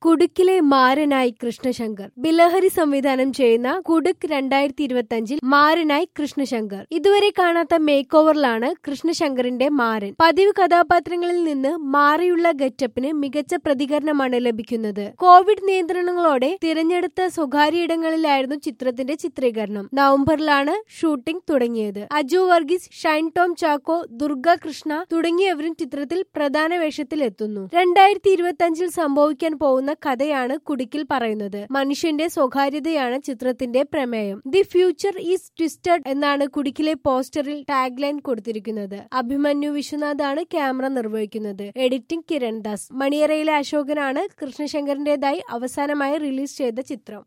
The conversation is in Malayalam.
കുടുക്കിലെ മാരനായി കൃഷ്ണശങ്കർ ബിലഹരി സംവിധാനം ചെയ്യുന്ന കുടുക്ക് രണ്ടായിരത്തി ഇരുപത്തി അഞ്ചിൽ മാരനായി കൃഷ്ണശങ്കർ ഇതുവരെ കാണാത്ത മേക്ക് ഓവറിലാണ് കൃഷ്ണശങ്കറിന്റെ മാരൻ പതിവ് കഥാപാത്രങ്ങളിൽ നിന്ന് മാറിയുള്ള ഗെറ്റപ്പിന് മികച്ച പ്രതികരണമാണ് ലഭിക്കുന്നത് കോവിഡ് നിയന്ത്രണങ്ങളോടെ തിരഞ്ഞെടുത്ത സ്വകാര്യ ഇടങ്ങളിലായിരുന്നു ചിത്രത്തിന്റെ ചിത്രീകരണം നവംബറിലാണ് ഷൂട്ടിംഗ് തുടങ്ങിയത് അജു വർഗീസ് ഷൈൻ ടോം ചാക്കോ ദുർഗ കൃഷ്ണ തുടങ്ങിയവരും ചിത്രത്തിൽ പ്രധാന വേഷത്തിൽ എത്തുന്നു രണ്ടായിരത്തി ഇരുപത്തി അഞ്ചിൽ സംഭവിക്കാൻ പോകുന്ന കഥയാണ് കുടുക്കിൽ പറയുന്നത് മനുഷ്യന്റെ സ്വകാര്യതയാണ് ചിത്രത്തിന്റെ പ്രമേയം ദി ഫ്യൂച്ചർ ഈസ് ട്വിസ്റ്റഡ് എന്നാണ് കുടുക്കിലെ പോസ്റ്ററിൽ ടാഗ് ലൈൻ കൊടുത്തിരിക്കുന്നത് അഭിമന്യു വിശ്വനാഥാണ് ക്യാമറ നിർവഹിക്കുന്നത് എഡിറ്റിംഗ് കിരൺ ദാസ് മണിയറയിലെ അശോകനാണ് കൃഷ്ണശങ്കറിന്റേതായി അവസാനമായി റിലീസ് ചെയ്ത ചിത്രം